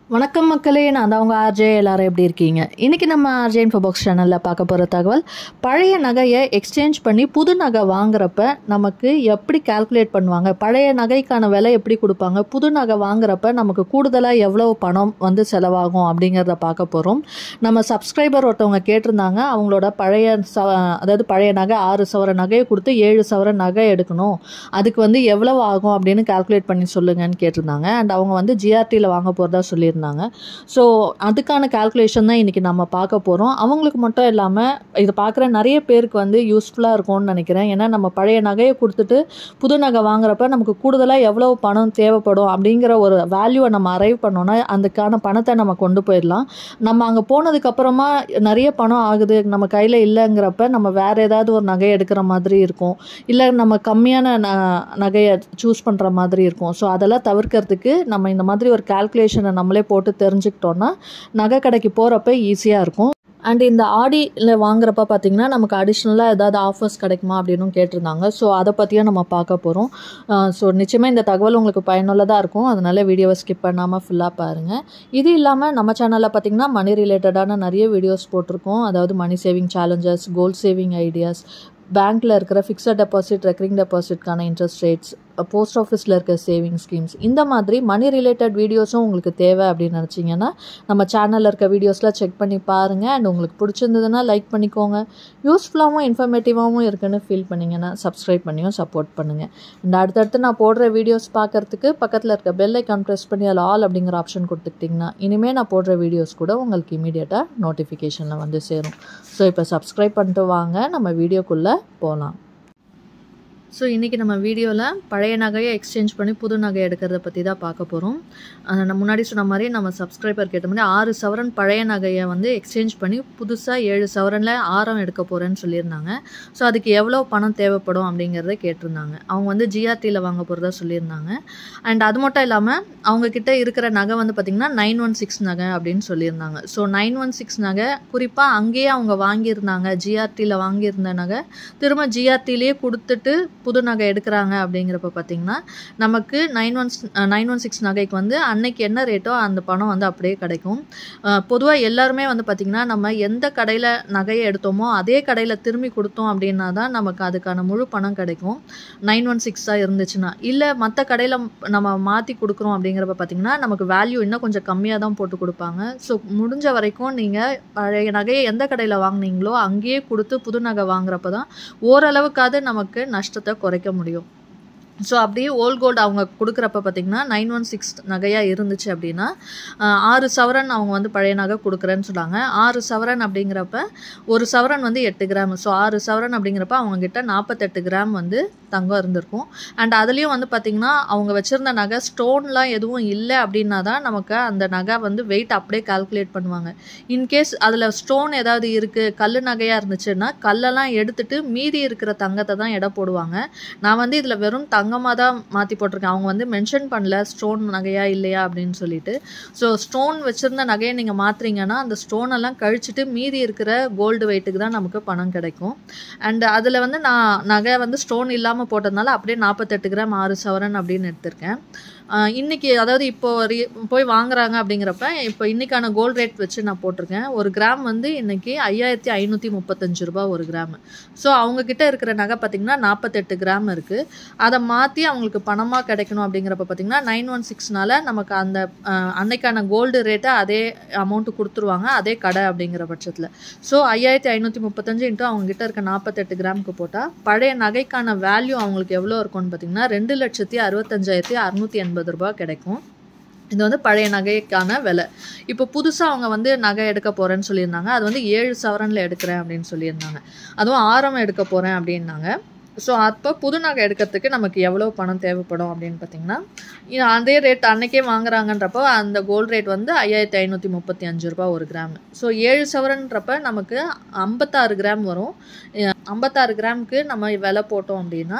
வணக்கம் மக்களே நான் தான் உங்கள் ஆர்ஜே எல்லாரும் எப்படி இருக்கீங்க இன்றைக்கி நம்ம ஆர்ஜே இன்ஃபோபாக்ஸ் சேனலில் பார்க்க போகிற தகவல் பழைய நகையை எக்ஸ்சேஞ்ச் பண்ணி புது நகை வாங்குறப்ப நமக்கு எப்படி கால்குலேட் பண்ணுவாங்க பழைய நகைக்கான விலை எப்படி கொடுப்பாங்க புது நகை வாங்குறப்ப நமக்கு கூடுதலாக எவ்வளவு பணம் வந்து செலவாகும் அப்படிங்கிறத பார்க்க போகிறோம் நம்ம சப்ஸ்கிரைபர் ஒருத்தவங்க கேட்டிருந்தாங்க அவங்களோட பழைய ச அதாவது பழைய நகை ஆறு சவர நகையை கொடுத்து ஏழு சவர நகை எடுக்கணும் அதுக்கு வந்து எவ்வளவு ஆகும் அப்படின்னு கால்குலேட் பண்ணி சொல்லுங்கன்னு கேட்டிருந்தாங்க அண்ட் அவங்க வந்து ஜிஆர்டியில் வாங்க போகிறதா சொல்லியிருந்தாங்க ஸோ அதுக்கான கால்குலேஷன் தான் இன்றைக்கி நம்ம பார்க்க போகிறோம் அவங்களுக்கு மட்டும் இல்லாமல் இதை பார்க்குற நிறைய பேருக்கு வந்து யூஸ்ஃபுல்லாக இருக்கும்னு நினைக்கிறேன் ஏன்னா நம்ம பழைய நகையை கொடுத்துட்டு புது நகை வாங்குறப்ப நமக்கு கூடுதலாக எவ்வளோ பணம் தேவைப்படும் அப்படிங்கிற ஒரு வேல்யூவை நம்ம அரைவ் பண்ணோன்னா அதுக்கான பணத்தை நம்ம கொண்டு போயிடலாம் நம்ம அங்கே போனதுக்கப்புறமா நிறைய பணம் ஆகுது நம்ம கையில் இல்லைங்கிறப்ப நம்ம வேறு ஏதாவது ஒரு நகையை எடுக்கிற மாதிரி இருக்கும் இல்லை நம்ம கம்மியான ந நகையை சூஸ் பண்ணுற மாதிரி இருக்கும் ஸோ அதெல்லாம் தவிர்க்கிறதுக்கு நம்ம இந்த மாதிரி ஒரு கால்குலேஷனை நம்மளே போட்டு தெரிஞ்சுக்கிட்டோன்னா நகை கடைக்கு போகிறப்ப ஈஸியாக இருக்கும் அண்ட் இந்த ஆடியில் வாங்குறப்ப பார்த்தீங்கன்னா நமக்கு அடிஷ்னலாக ஏதாவது ஆஃபர்ஸ் கிடைக்குமா அப்படின்னும் கேட்டிருந்தாங்க ஸோ அதை பற்றியும் நம்ம பார்க்க போகிறோம் ஸோ நிச்சயமாக இந்த தகவல் உங்களுக்கு பயனுள்ளதாக இருக்கும் அதனால் வீடியோவை ஸ்கிப் பண்ணாமல் ஃபுல்லாக பாருங்கள் இது இல்லாமல் நம்ம சேனலில் பார்த்தீங்கன்னா மணி ரிலேட்டடான நிறைய வீடியோஸ் போட்டிருக்கோம் அதாவது money saving challenges gold saving ideas பேங்க்கில் இருக்கிற ஃபிக்ஸட் டெபாசிட் ரெக்கரிங் டெபாசிட்கான இன்ட்ரெஸ்ட் ரேட்ஸ் போஸ்ட் ஆஃபீஸில் இருக்க சேவிங் ஸ்கீம்ஸ் இந்த மாதிரி மணி ரிலேட்டட் வீடியோஸும் உங்களுக்கு தேவை அப்படின்னு நினச்சிங்கன்னா நம்ம சேனலில் இருக்க வீடியோஸ்லாம் செக் பண்ணி பாருங்கள் அண்ட் உங்களுக்கு பிடிச்சிருந்ததுன்னா லைக் பண்ணிக்கோங்க யூஸ்ஃபுல்லாகவும் இன்ஃபர்மேட்டிவாகவும் இருக்குன்னு ஃபீல் பண்ணிங்கன்னா சப்ஸ்கிரைப் பண்ணியும் சப்போர்ட் பண்ணுங்கள் அண்ட் அடுத்தடுத்து நான் போடுற வீடியோஸ் பார்க்குறதுக்கு பக்கத்தில் இருக்க பெல் ஐக்கான் ப்ரெஸ் பண்ணி அதில் ஆல் அப்படிங்கிற ஆப்ஷன் கொடுத்துக்கிட்டிங்கன்னா இனிமேல் நான் போடுற வீடியோஸ் கூட உங்களுக்கு இமீடியட்டாக நோட்டிஃபிகேஷனில் வந்து சேரும் ஸோ இப்போ சப்ஸ்கிரைப் பண்ணிட்டு வாங்க நம்ம வீடியோக்குள்ளே போகலாம் ஸோ இன்றைக்கி நம்ம வீடியோவில் பழைய நகையை எக்ஸ்சேஞ்ச் பண்ணி புது நகை எடுக்கிறத பற்றி தான் பார்க்க போகிறோம் நான் முன்னாடி சொன்ன மாதிரி நம்ம சப்ஸ்கிரைபர் கேட்ட மாதிரி ஆறு சவரன் பழைய நகையை வந்து எக்ஸ்சேஞ்ச் பண்ணி புதுசாக ஏழு சவரனில் ஆரம் எடுக்க போகிறேன்னு சொல்லியிருந்தாங்க ஸோ அதுக்கு எவ்வளோ பணம் தேவைப்படும் அப்படிங்கிறத கேட்டிருந்தாங்க அவங்க வந்து ஜிஆர்டியில் வாங்க போகிறதா சொல்லியிருந்தாங்க அண்ட் அது மட்டும் இல்லாமல் அவங்கக்கிட்ட இருக்கிற நகை வந்து பார்த்திங்கன்னா நைன் ஒன் சிக்ஸ் நகை அப்படின்னு சொல்லியிருந்தாங்க ஸோ நைன் ஒன் சிக்ஸ் நகை குறிப்பாக அங்கேயே அவங்க வாங்கியிருந்தாங்க ஜிஆர்டியில் வாங்கியிருந்த நகை திரும்ப ஜிஆர்டிலேயே கொடுத்துட்டு புது நகை எடுக்கிறாங்க அப்படிங்கிறப்ப பார்த்தீங்கன்னா நமக்கு nine one nine one six நகைக்கு வந்து அன்னைக்கு என்ன ரேட்டோ அந்த பணம் வந்து அப்படியே கிடைக்கும் பொதுவாக எல்லாருமே வந்து பார்த்திங்கன்னா நம்ம எந்த கடையில் நகையை எடுத்தோமோ அதே கடையில் திரும்பி கொடுத்தோம் அப்படின்னா தான் நமக்கு அதுக்கான முழு பணம் கிடைக்கும் நைன் ஒன் சிக்ஸாக இருந்துச்சுன்னா இல்லை மற்ற கடையில் நம்ம மாற்றி கொடுக்குறோம் அப்படிங்கிறப்ப பார்த்திங்கன்னா நமக்கு வேல்யூ இன்னும் கொஞ்சம் கம்மியாக தான் போட்டு கொடுப்பாங்க ஸோ முடிஞ்ச வரைக்கும் நீங்கள் பழைய நகையை எந்த கடையில் வாங்கினீங்களோ அங்கேயே கொடுத்து புது நகை வாங்குறப்ப தான் ஓரளவுக்காவது நமக்கு நஷ்டத்தை குறைக்க முடியும் ஸோ அப்படியே ஓல்ட் கோல்டு அவங்க கொடுக்குறப்ப பார்த்திங்கன்னா நைன் ஒன் சிக்ஸ் நகையாக இருந்துச்சு அப்படின்னா ஆறு சவரன் அவங்க வந்து பழைய நகை கொடுக்குறேன்னு சொன்னாங்க ஆறு சவரன் அப்படிங்கிறப்ப ஒரு சவரன் வந்து எட்டு கிராம் ஸோ ஆறு சவரன் அப்படிங்கிறப்ப அவங்கக்கிட்ட நாற்பத்தெட்டு கிராம் வந்து தங்கம் இருந்திருக்கும் அண்ட் அதுலேயும் வந்து பார்த்திங்கன்னா அவங்க வச்சுருந்த நகை ஸ்டோன்லாம் எதுவும் இல்லை அப்படின்னா தான் நமக்கு அந்த நகை வந்து வெயிட் அப்படியே கால்குலேட் பண்ணுவாங்க இன்கேஸ் அதில் ஸ்டோன் ஏதாவது இருக்குது கல் நகையாக இருந்துச்சுன்னா கல்லெல்லாம் எடுத்துட்டு மீதி இருக்கிற தங்கத்தை தான் எடை போடுவாங்க நான் வந்து இதில் வெறும் தங்கமாக தான் மாற்றி போட்டிருக்கேன் அவங்க வந்து மென்ஷன் பண்ணல ஸ்டோன் நகையா இல்லையா அப்படின்னு சொல்லிட்டு ஸோ ஸ்டோன் வச்சுருந்த நகையை நீங்கள் மாற்றுறீங்கன்னா அந்த ஸ்டோன் எல்லாம் கழிச்சிட்டு மீதி இருக்கிற கோல்டு வெயிட்டுக்கு தான் நமக்கு பணம் கிடைக்கும் அண்ட் அதில் வந்து நான் நகை வந்து ஸ்டோன் இல்லாமல் போட்டதுனால அப்படியே நாற்பத்தெட்டு கிராம் ஆறு சவரன் அப்படின்னு எடுத்திருக்கேன் இன்றைக்கி அதாவது இப்போ போய் வாங்குறாங்க அப்படிங்கிறப்ப இப்போ இன்றைக்கான கோல்டு ரேட் வச்சு நான் போட்டிருக்கேன் ஒரு கிராம் வந்து இன்றைக்கி ஐயாயிரத்தி ஐநூற்றி முப்பத்தஞ்சு ரூபா ஒரு கிராம் ஸோ அவங்கக்கிட்ட இருக்கிற நகை பார்த்திங்கன்னா நாற்பத்தெட்டு கிராம் இருக்குது அதை மாற்றி அவங்களுக்கு பணமாக கிடைக்கணும் அப்படிங்கிறப்ப பார்த்திங்கன்னா நைன் ஒன் சிக்ஸ்னால நமக்கு அந்த அன்னைக்கான கோல்டு ரேட்டை அதே அமௌண்ட்டு கொடுத்துருவாங்க அதே கடை அப்படிங்கிற பட்சத்தில் ஸோ ஐயாயிரத்தி ஐநூற்றி முப்பத்தஞ்சு இன்ட்டு அவங்ககிட்ட இருக்க நாற்பத்தெட்டு கிராமுக்கு போட்டால் பழைய நகைக்கான வேல்யூ அவங்களுக்கு எவ்வளோ இருக்கும்னு பார்த்திங்கன்னா ரெண்டு லட்சத்தி அறுபத்தஞ்சாயிரத்தி அறுநூற்றி எண்பது ஐம்பது ரூபா கிடைக்கும் இது வந்து பழைய நகைக்கான விலை இப்போ புதுசாக அவங்க வந்து நகை எடுக்க போகிறேன்னு சொல்லியிருந்தாங்க அது வந்து ஏழு சவரனில் எடுக்கிறேன் அப்படின்னு சொல்லியிருந்தாங்க அதுவும் ஆரம் எடுக்க போகிறேன் அப்படின்னாங்க ஸோ அப்போ புது நகை எடுக்கிறதுக்கு நமக்கு எவ்வளோ பணம் தேவைப்படும் அப்படின்னு பார்த்தீங்கன்னா அதே ரேட் அன்னைக்கே வாங்குறாங்கன்றப்போ அந்த கோல்டு ரேட் வந்து ஐயாயிரத்தி ஐநூற்றி முப்பத்தி அஞ்சு ரூபா ஒரு கிராம் ஸோ ஏழு சவரன்றப்ப நமக்கு ஐம்பத்தாறு கிராம் வரும் ஐம்பத்தாறு கிராமுக்கு நம்ம விலை போட்டோம் அப்படின்னா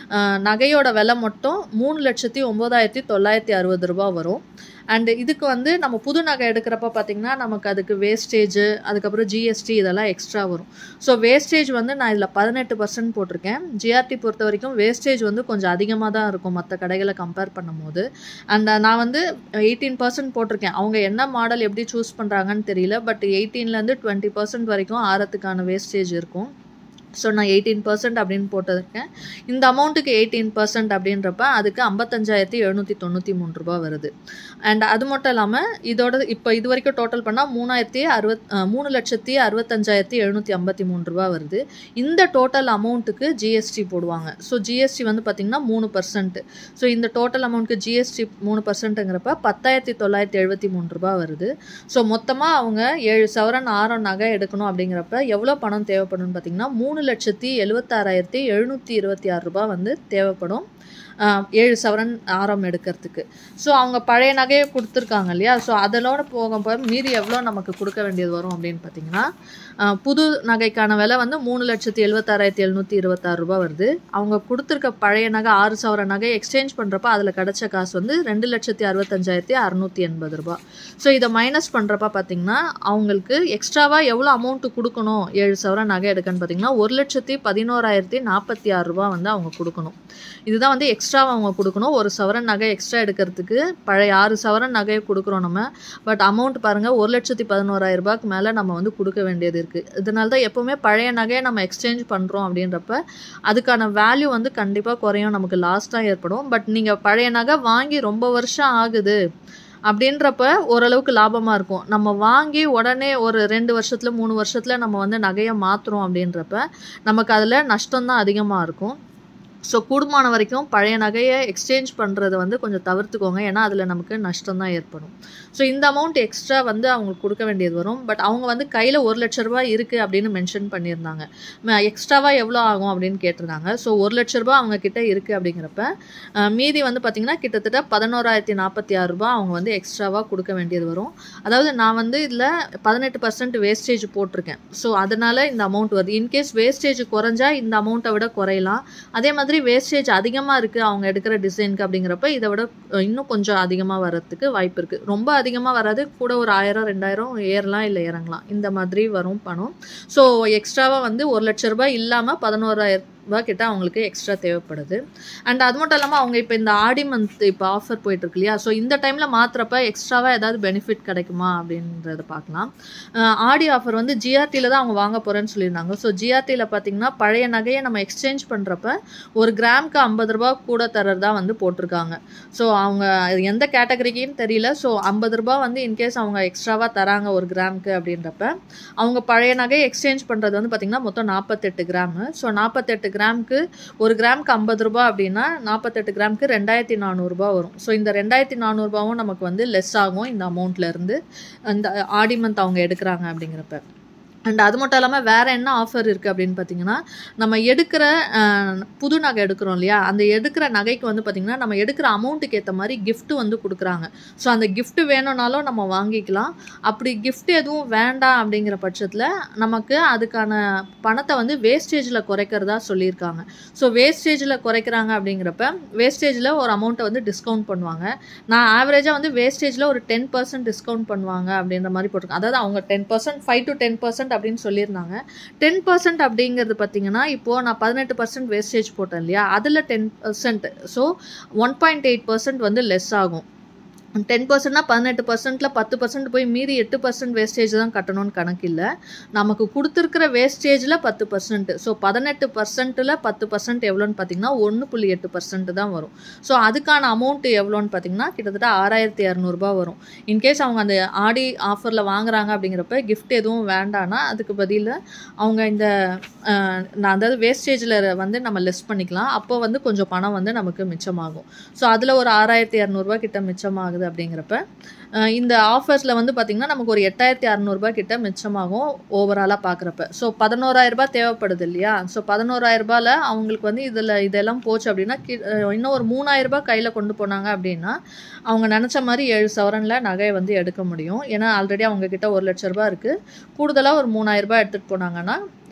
அஹ், நகையோட விலை மட்டும் மூணு லட்சத்தி ஒம்பதாயிரத்தி தொள்ளாயிரத்தி அறுபது ரூபா வரும் அண்டு இதுக்கு வந்து நம்ம புது நகை எடுக்கிறப்ப பார்த்திங்கன்னா நமக்கு அதுக்கு வேஸ்டேஜ் அதுக்கப்புறம் ஜிஎஸ்டி இதெல்லாம் எக்ஸ்ட்ரா வரும் ஸோ வேஸ்டேஜ் வந்து நான் இதில் பதினெட்டு பர்சன்ட் போட்டிருக்கேன் ஜிஆர்டி பொறுத்த வரைக்கும் வேஸ்டேஜ் வந்து கொஞ்சம் அதிகமாக தான் இருக்கும் மற்ற கடைகளை கம்பேர் பண்ணும்போது அண்ட் நான் வந்து எயிட்டீன் பர்சன்ட் போட்டிருக்கேன் அவங்க என்ன மாடல் எப்படி சூஸ் பண்ணுறாங்கன்னு தெரியல பட் எயிட்டீன்லேருந்து டுவெண்ட்டி பர்சன்ட் வரைக்கும் ஆறத்துக்கான வேஸ்டேஜ் இருக்கும் ஸோ நான் எயிட்டீன் பர்சன்ட் அப்படின்னு போட்டிருக்கேன் இந்த அமௌண்ட்டுக்கு எயிட்டீன் பர்சன்ட் அப்படின்றப்ப அதுக்கு ஐம்பத்தஞ்சாயிரத்தி எழுநூற்றி தொண்ணூற்றி மூணு ரூபா வருது அண்ட் அது மட்டும் இல்லாமல் இதோட இப்போ இது வரைக்கும் டோட்டல் பண்ணால் மூணாயிரத்தி அறுபத் அஹ், மூணு லட்சத்தி அறுபத்தஞ்சாயிரத்தி எழுநூற்றி ஐம்பத்தி மூணு ரூபா வருது இந்த டோட்டல் அமௌண்ட்டுக்கு ஜிஎஸ்டி போடுவாங்க ஸோ ஜிஎஸ்டி வந்து பார்த்திங்கன்னா மூணு பர்சன்ட் ஸோ இந்த டோட்டல் அமௌண்ட்டுக்கு ஜிஎஸ்டி மூணு பர்சன்ட்டுங்கிறப்ப பத்தாயிரத்தி தொள்ளாயிரத்தி எழுபத்தி மூணு ரூபா வருது ஸோ மொத்தமாக அவங்க ஏழு சவரன் ஆரம் நகை எடுக்கணும் அப்படிங்கிறப்ப எவ்வளோ பணம் தேவைப்படும்னு பார்த்தீங்கன்னா மூணு லட்சத்தி எழுபத்தாறாயிரத்தி எழுநூற்றி இருபத்தி ஆறு ரூபாய் வந்து தேவைப்படும் ஆஹ், ஏழு சவரன் ஆரம் எடுக்கிறதுக்கு ஸோ அவங்க பழைய நகையை கொடுத்துருக்காங்க இல்லையா ஸோ அதனோட போக போக மீதி எவ்வளோ நமக்கு கொடுக்க வேண்டியது வரும் அப்படின்னு பார்த்தீங்கன்னா ஆஹ், புது நகைக்கான விலை வந்து மூணு லட்சத்தி எழுபத்தாறாயிரத்தி எழுநூற்றி இருபத்தாறு ரூபாய் வருது அவங்க கொடுத்துருக்க பழைய நகை ஆறு சவர நகை எக்ஸ்சேஞ்ச் பண்ணுறப்ப அதில் கிடைச்ச காசு வந்து ரெண்டு லட்சத்தி அறுபத்தஞ்சாயிரத்தி அறநூற்றி எண்பது ரூபாய் ஸோ இதை மைனஸ் பண்ணுறப்ப பார்த்தீங்கன்னா அவங்களுக்கு எக்ஸ்ட்ராவாக எவ்வளோ அமௌண்ட்டு கொடுக்கணும் ஏழு சவரன் நகை எடுக்கன்னு பார்த்தீங்கன்னா ஒரு லட்சத்தி பதினோராயிரத்தி நாற்பத்தி ஆறு ரூபா வந்து அவங்க கொடுக்கணும் இதுதான் வந்து எக்ஸ்ட்ராவாக அவங்க கொடுக்கணும் ஒரு சவரன் நகை எக்ஸ்ட்ரா எடுக்கிறதுக்கு பழைய ஆறு சவரன் நகையை கொடுக்குறோம் நம்ம பட் அமௌண்ட் பாருங்கள் ஒரு லட்சத்தி பதினோராயிரம் ரூபாய்க்கு மேலே நம்ம வந்து கொடுக்க வேண்டியது இருக்குது இதனால தான் எப்போவுமே பழைய நகையை நம்ம எக்ஸ்சேஞ்ச் பண்ணுறோம் அப்படின்றப்ப அதுக்கான வேல்யூ வந்து கண்டிப்பாக குறையும் நமக்கு லாஸ் தான் ஏற்படும் பட் நீங்கள் பழைய நகை வாங்கி ரொம்ப வருஷம் ஆகுது அப்படின்றப்ப ஓரளவுக்கு லாபமாக இருக்கும் நம்ம வாங்கி உடனே ஒரு ரெண்டு வருஷத்தில் மூணு வருஷத்தில் நம்ம வந்து நகையை மாற்றுறோம் அப்படின்றப்ப நமக்கு அதில் நஷ்டம் தான் அதிகமாக இருக்கும் ஸோ கூடுமான வரைக்கும் பழைய நகையை எக்ஸ்சேஞ்ச் பண்ணுறதை வந்து கொஞ்சம் தவிர்த்துக்கோங்க ஏன்னா அதில் நமக்கு நஷ்டம் தான் ஏற்படும் ஸோ இந்த அமௌண்ட் எக்ஸ்ட்ரா வந்து அவங்களுக்கு கொடுக்க வேண்டியது வரும் பட் அவங்க வந்து கையில் ஒரு லட்ச ரூபாய் இருக்குது அப்படின்னு மென்ஷன் பண்ணியிருந்தாங்க எக்ஸ்ட்ராவாக எவ்வளோ ஆகும் அப்படின்னு கேட்டிருந்தாங்க ஸோ ஒரு லட்ச ரூபாய் அவங்க கிட்ட இருக்குது அப்படிங்கிறப்ப அஹ், மீதி வந்து பார்த்திங்கன்னா கிட்டத்தட்ட பதினோராயிரத்தி நாற்பத்தி ஆறு ரூபாய் அவங்க வந்து எக்ஸ்ட்ராவாக கொடுக்க வேண்டியது வரும் அதாவது நான் வந்து இதில் பதினெட்டு பர்சன்ட் வேஸ்டேஜ் போட்டிருக்கேன் ஸோ அதனால் இந்த அமௌண்ட் வருது இன்கேஸ் வேஸ்டேஜ் குறைஞ்சா இந்த அமௌண்ட்டை விட குறையலாம் அதே மாதிரி வேஸ்டேஜ் அதிகமாக இருக்குது அவங்க எடுக்கிற டிசைனுக்கு அப்படிங்கிறப்ப இதை விட அஹ், இன்னும் கொஞ்சம் அதிகமாக வர்றதுக்கு வாய்ப்பு இருக்குது ரொம்ப அதிகமாக வராது கூட ஒரு ஆயிரம் ரெண்டாயிரம் ஏறலாம் இல்லை இறங்கலாம் இந்த மாதிரி வரும் பணம் ஸோ எக்ஸ்ட்ராவாக வந்து ஒரு லட்ச ரூபாய் இல்லாமல் பதினோராயிரம் ரூபாய் கிட்ட அவங்களுக்கு எக்ஸ்ட்ரா தேவைப்படுது அண்ட் அது மட்டும் இல்லாமல் அவங்க இப்போ இந்த ஆடி மந்த் இப்போ ஆஃபர் போயிட்டு இருக்கு இல்லையா ஸோ இந்த டைமில் மாத்துறப்ப எக்ஸ்ட்ராவாக ஏதாவது பெனிஃபிட் கிடைக்குமா அப்படின்றத பார்க்கலாம் அஹ் ஆடி ஆஃபர் வந்து ஜிஆர்டியில் தான் அவங்க வாங்க போகிறேன்னு சொல்லியிருந்தாங்க ஸோ ஜிஆர்டியில் பார்த்தீங்கன்னா பழைய நகையை நம்ம எக்ஸ்சேஞ்ச் பண்ணுறப்ப ஒரு கிராமுக்கு ஐம்பது ரூபா கூட தரதா வந்து போட்டிருக்காங்க ஸோ அவங்க அது எந்த கேட்டகரிக்குன்னு தெரியல ஸோ ஐம்பது ரூபா வந்து இன்கேஸ் அவங்க எக்ஸ்ட்ராவாக தராங்க ஒரு கிராமுக்கு அப்படின்றப்ப அவங்க பழைய நகையை எக்ஸ்சேஞ்ச் பண்ணுறது வந்து பார்த்திங்கன்னா மொத்தம் நாற்பத்தெட்டு கிராமு ஸோ நாற்பத்தெட்டு கிராமுக்கு ஒரு கிராமுக்கு ஐம்பது ரூபா அப்படின்னா நாற்பத்தெட்டு கிராமுக்கு ரெண்டாயிரத்தி நானூறுரூபா வரும் ஸோ இந்த ரெண்டாயிரத்தி நானூறுரூபாவும் நமக்கு வந்து லெஸ் ஆகும் இந்த அமௌண்ட்லேருந்து அந்த ஆடி மந்த் அவங்க எடுக்கிறாங்க அப்படிங்கிறப்ப அண்ட் அது மட்டும் இல்லாமல் வேறு என்ன ஆஃபர் இருக்குது அப்படின்னு பார்த்தீங்கன்னா நம்ம எடுக்கிற அஹ், புது நகை எடுக்கிறோம் இல்லையா அந்த எடுக்கிற நகைக்கு வந்து பார்த்திங்கன்னா நம்ம எடுக்கிற அமௌண்ட்டுக்கு ஏற்ற மாதிரி gift வந்து கொடுக்குறாங்க ஸோ அந்த gift வேணும்னாலும் நம்ம வாங்கிக்கலாம் அப்படி gift எதுவும் வேண்டாம் அப்படிங்கிற பட்சத்தில் நமக்கு அதுக்கான பணத்தை வந்து வேஸ்டேஜில் குறைக்கிறதா சொல்லியிருக்காங்க ஸோ வேஸ்டேஜில் குறைக்கிறாங்க அப்படிங்கிறப்ப வேஸ்டேஜில் ஒரு அமௌண்ட்டை வந்து டிஸ்கவுண்ட் பண்ணுவாங்க நான் ஆவரேஜாக வந்து வேஸ்டேஜில் ஒரு டென் பர்சன்ட் டிஸ்கவுண்ட் பண்ணுவாங்க அப்படின்ற மாதிரி போட்டிருக்கேன் அதாவது அவங்க ten percent five to ten percent அப்படின்னு சொல்லியிருந்தாங்க டென் பர்சன்ட் அப்படிங்கிறது பார்த்தீங்கன்னா இப்போது நான் பதினெட்டு பர்சன்ட் வேஸ்டேஜ் போட்டேன் இல்லையா அதில் ten percent so one point eight percent வந்து லெஸ் ஆகும் டென் பர்சன்ட்னா பதினெட்டு பர்சன்ட்டில் பத்து பர்சன்ட் போய் மீதி எட்டு பர்சன்ட் வேஸ்டேஜ் தான் கட்டணும்னு கணக்கு இல்லை நமக்கு கொடுத்துருக்கிற வேஸ்டேஜில் பத்து பர்சன்ட் ஸோ பதினெட்டு பர்சன்ட்டில் பத்து பர்சன்ட் எவ்வளோன்னு பார்த்தீங்கன்னா ஒன்று புள்ளி எட்டு பர்சன்ட் தான் வரும் ஸோ அதுக்கான அமௌண்ட் எவ்வளோன்னு பார்த்தீங்கன்னா கிட்டத்தட்ட ஆறாயிரத்தி இரநூறுபா வரும் இன்கேஸ் அவங்க அந்த ஆடி ஆஃபரில் வாங்குறாங்க அப்படிங்கிறப்ப கிஃப்ட் எதுவும் வேண்டான்னா அதுக்கு பதில் அவங்க இந்த அஹ், நான் அதாவது வேஸ்டேஜில் வந்து நம்ம லெஸ் பண்ணிக்கலாம் அப்போ வந்து கொஞ்சம் பணம் வந்து நமக்கு மிச்சமாகும் ஸோ அதில் ஒரு ஆறாயிரத்தி இரநூறுபா கிட்ட மிச்சமாகுது அப்படிங்கிறப்ப அஹ், இந்த ஆஃபர்ஸில் வந்து பார்த்திங்கன்னா நமக்கு ஒரு எட்டாயிரத்தி அறநூறுபா கிட்ட மிச்சமாகும் ஓவராலாக பார்க்குறப்ப ஸோ பதினோராயிரரூபா தேவைப்படுது இல்லையா ஸோ பதினோராயிரரூபாவில் அவங்களுக்கு வந்து இதில் இதெல்லாம் போச்சு அப்படின்னா கி- அஹ், இன்னும் ஒரு மூணாயிரரூபா கையில் கொண்டு போனாங்க அப்படின்னா அவங்க நினச்ச மாதிரி ஏழு சவரனில் நகையை வந்து எடுக்க முடியும் ஏன்னா ஆல்ரெடி அவங்க கிட்ட ஒரு லட்ச ரூபா இருக்குது கூடுதலாக ஒரு மூணாயிரரூபா எடுத்துகிட்டு போனாங்கன்னா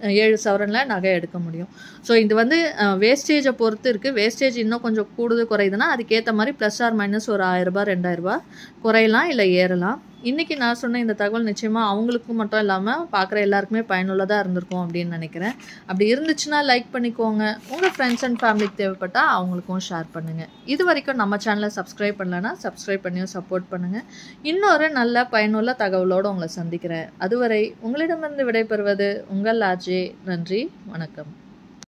அஹ், ஏழு சவரனில் நகை எடுக்க முடியும் ஸோ இது வந்து வேஸ்டேஜை பொறுத்து இருக்குது வேஸ்டேஜ் இன்னும் கொஞ்சம் கூடுதல் குறையுதுன்னா அதுக்கேற்ற மாதிரி ப்ளஸ் ஆர் மைனஸ் ஒரு ஆயிரரூபா ரெண்டாயிரரூபா குறையலாம் இல்லை ஏறலாம் இன்றைக்கி நான் சொன்ன இந்த தகவல் நிச்சயமாக அவங்களுக்கு மட்டும் இல்லாமல் பார்க்குற எல்லாருக்குமே பயனுள்ளதாக இருந்திருக்கும் அப்படின்னு நினைக்கிறேன் அப்படி இருந்துச்சுன்னா லைக் பண்ணிக்கோங்க உங்கள் ஃப்ரெண்ட்ஸ் அண்ட் ஃபேமிலிக்கு தேவைப்பட்டால் அவங்களுக்கும் ஷேர் பண்ணுங்கள் இது வரைக்கும் நம்ம சேனலை சப்ஸ்கிரைப் பண்ணலன்னா சப்ஸ்கிரைப் பண்ணியும் சப்போர்ட் பண்ணுங்கள் இன்னொரு நல்ல பயனுள்ள தகவலோடு உங்களை சந்திக்கிறேன் அதுவரை உங்களிடமிருந்து விடைபெறுவது உங்கள் ஆஜே நன்றி வணக்கம்